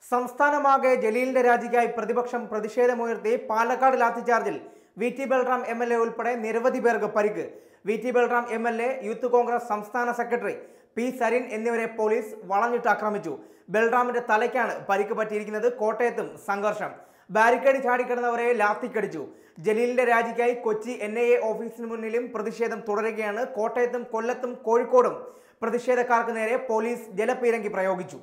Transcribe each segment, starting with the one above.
സംസ്ഥാനമാകെ ജലീലിന്റെ രാജിക്കായി പ്രതിപക്ഷം പ്രതിഷേധമുയർത്തി പാലക്കാട് ലാത്തിചാർജിൽ V T Balram M L A ഉൾപ്പെടെ നിരവധി പേർക്ക് പരിക്ക് V T Balram M L A youth Congress സംസ്ഥാന സെക്രട്ടറി പി സരിൻ എന്നിവരെ പോലീസ് വളഞ്ഞിട്ട് ആക്രമിച്ചു ബൽറാമിന്റെ തലയ്ക്കാണ് പരിക്ക് പറ്റിയിരിക്കുന്നത് കോട്ടയത്തും സംഘർഷം ബാരിക്കേഡ് ചാടിക്കിടന്നവരെ ലാത്തിക്കടിച്ചു ജലീലിന്റെ രാജിക്കായി കൊച്ചി എൻ ഐ എ ഓഫീസിന് മുന്നിലും പ്രതിഷേധം തുടരുകയാണ് കോട്ടയത്തും കൊല്ലത്തും കോഴിക്കോടും പ്രതിഷേധക്കാർക്ക് നേരെ പോലീസ് ജലപീരങ്കി പ്രയോഗിച്ചു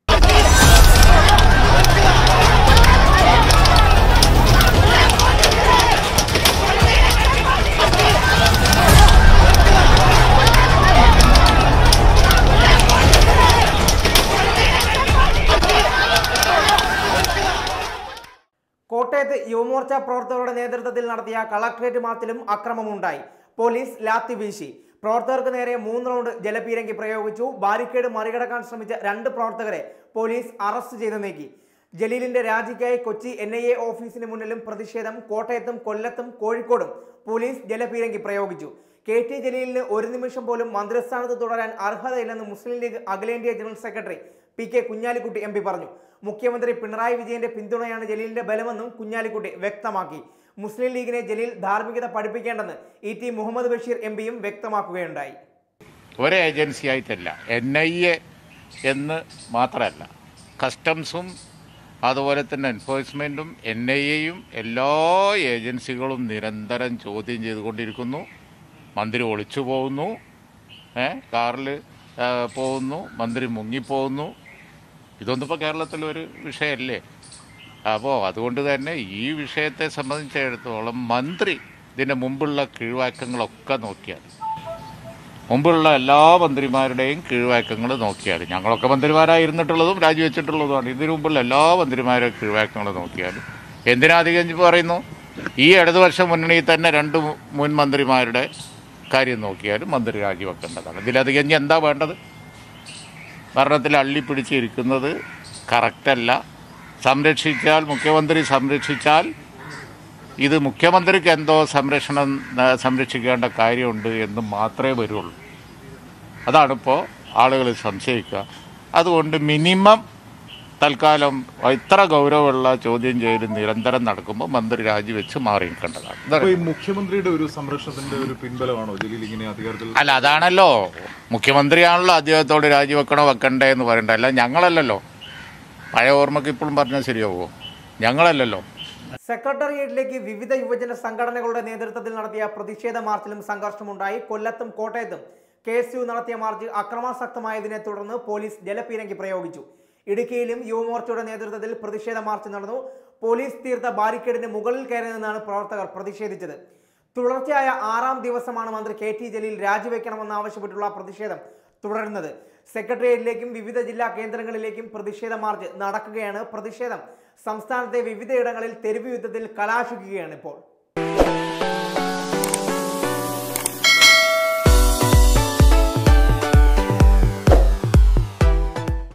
കോട്ടയത്ത് യുവമോർച്ച പ്രവർത്തകരുടെ നേതൃത്വത്തിൽ നടത്തിയ കളക്ട്രേറ്റ് മാർച്ചിലും അക്രമമുണ്ടായി പോലീസ് ലാത്തി വീശി പ്രവർത്തകർക്ക് നേരെ മൂന്ന് റൗണ്ട് ജലപീരങ്കി പ്രയോഗിച്ചു ബാരിക്കേഡ് മറികടക്കാൻ ശ്രമിച്ച രണ്ട് പ്രവർത്തകരെ പോലീസ് അറസ്റ്റ് ചെയ്ത് നീക്കി ജലീലിന്റെ രാജിക്കായി കൊച്ചി എൻ ഐ എ ഓഫീസിന് മുന്നിലും പ്രതിഷേധം കോട്ടയത്തും കൊല്ലത്തും കോഴിക്കോടും പോലീസ് ജലപീരങ്കി പ്രയോഗിച്ചു കെ ടി ജലീലിന് ഒരു നിമിഷം പോലും മന്ത്രിസ്ഥാനത്ത് തുടരാൻ അർഹതയില്ലെന്ന് മുസ്ലിം ലീഗ് അഖിലേന്ത്യാ general secretary P K Kunhalikutty M P പറഞ്ഞു മുഖ്യമന്ത്രി പിണറായി വിജയന്റെ പിന്തുണയാണ് ജലീലിന്റെ ബലമെന്നും കുഞ്ഞാലിക്കുട്ടി വ്യക്തമാക്കി മുസ്ലിം ലീഗിനെ ജലീൽ ധാർമ്മികത പഠിപ്പിക്കേണ്ടെന്ന് E T Muhammad Basheer M പിയും വ്യക്തമാക്കുകയുണ്ടായി ഒരു ഏജൻസി ആയിട്ടല്ല എൻ ഐ എ എന്ന് മാത്രമല്ല കസ്റ്റംസും അതുപോലെ തന്നെ എൻഫോഴ്സ്മെൻറ്റും എൻ ഐ എയും എല്ലാ ഏജൻസികളും നിരന്തരം ചോദ്യം ചെയ്തുകൊണ്ടിരിക്കുന്നു മന്ത്രി ഒളിച്ചു പോകുന്നു ഏ കാറിൽ പോകുന്നു മന്ത്രി മുങ്ങിപ്പോകുന്നു ഇതൊന്നും ഇപ്പോൾ കേരളത്തിലൊരു വിഷയമല്ലേ അപ്പോൾ അതുകൊണ്ട് തന്നെ ഈ വിഷയത്തെ സംബന്ധിച്ചിടത്തോളം മന്ത്രി ഇതിൻ്റെ മുമ്പുള്ള കീഴ്വാക്കങ്ങളൊക്കെ നോക്കിയാൽ മുമ്പുള്ള എല്ലാ മന്ത്രിമാരുടെയും കീഴ്വാക്കങ്ങൾ നോക്കിയാൽ ഞങ്ങളൊക്കെ മന്ത്രിമാരായിരുന്നിട്ടുള്ളതും രാജിവെച്ചിട്ടുള്ളതുമാണ് ഇതിനു മുമ്പുള്ള എല്ലാ മന്ത്രിമാരുടെ കീഴ്വാക്കങ്ങൾ നോക്കിയാലും എന്തിനാ അധികം പറയുന്നു ഈ ഇടതുപക്ഷ മുന്നണിയിൽ തന്നെ രണ്ട് മുൻ മന്ത്രിമാരുടെ കാര്യം നോക്കിയാലും മന്ത്രി രാജിവെക്കേണ്ടതാണ് ഇതിലധികം ഇനി എന്താ വേണ്ടത് ഭരണത്തിൽ അള്ളിപ്പിടിച്ചിരിക്കുന്നത് കറക്റ്റല്ല സംരക്ഷിച്ചാൽ മുഖ്യമന്ത്രി സംരക്ഷിച്ചാൽ ഇത് മുഖ്യമന്ത്രിക്ക് എന്തോ സംരക്ഷണം ആ, സംരക്ഷിക്കേണ്ട കാര്യമുണ്ട് എന്ന് മാത്രമേ വരുള്ളൂ അതാണിപ്പോൾ ആളുകൾ സംശയിക്കുക അതുകൊണ്ട് മിനിമം തൽക്കാലം ഇത്ര ഗൗരവമുള്ള ചോദ്യം ചെയ്യൽ നിരന്തരം നടക്കുമ്പോൾ മന്ത്രി രാജിവെച്ച് മാറി നിൽക്കേണ്ടതാണ് അപ്പൊ ഇതാണ് ഈ മുഖ്യമന്ത്രിയുടെ ഒരു സംരക്ഷണത്തിന്റെ ഒരു പിൻബലമാണോ ജലീൽ ഇങ്ങനെ അധികാരത്തിൽ അല്ല അതാണല്ലോ മുഖ്യമന്ത്രിയാണല്ലോ അദ്ദേഹത്തോട് രാജിവെക്കണോ വെക്കണ്ടേ എന്ന് പറയണ്ട അല്ല ഞങ്ങളല്ലല്ലോ പഴയ ഓർമ്മക്ക് ഇപ്പോഴും പറഞ്ഞാൽ ശരിയാവുമോ ഞങ്ങളല്ലല്ലോ സെക്രട്ടേറിയറ്റിലേക്ക് വിവിധ യുവജന സംഘടനകളുടെ നേതൃത്വത്തിൽ നടത്തിയ പ്രതിഷേധ മാർച്ചിലും സംഘർഷമുണ്ടായി കൊല്ലത്തും കോട്ടയത്തും കെ എസ് യു നടത്തിയ മാർച്ച് അക്രമാസക്തമായതിനെ തുടർന്ന് പോലീസ് ജലപീരങ്കി പ്രയോഗിച്ചു ഇടുക്കിയിലും യുവമോർച്ചയുടെ നേതൃത്വത്തിൽ പ്രതിഷേധ മാർച്ച് നടന്നു പോലീസ് തീർത്ത ബാരിക്കേഡിന് മുകളിൽ കയറി നിന്നാണ് പ്രവർത്തകർ പ്രതിഷേധിച്ചത് തുടർച്ചയായ ആറാം ദിവസമാണ് മന്ത്രി കെ ടി ജലീൽ രാജിവെക്കണമെന്നാവശ്യപ്പെട്ടുള്ള പ്രതിഷേധം തുടരുന്നത് സെക്രട്ടേറിയറ്റിലേക്കും വിവിധ ജില്ലാ കേന്ദ്രങ്ങളിലേക്കും പ്രതിഷേധ മാർച്ച് നടക്കുകയാണ് പ്രതിഷേധം സംസ്ഥാനത്തെ വിവിധയിടങ്ങളിൽ തെരുവ് യുദ്ധത്തിൽ കലാശിക്കുകയാണ് ഇപ്പോൾ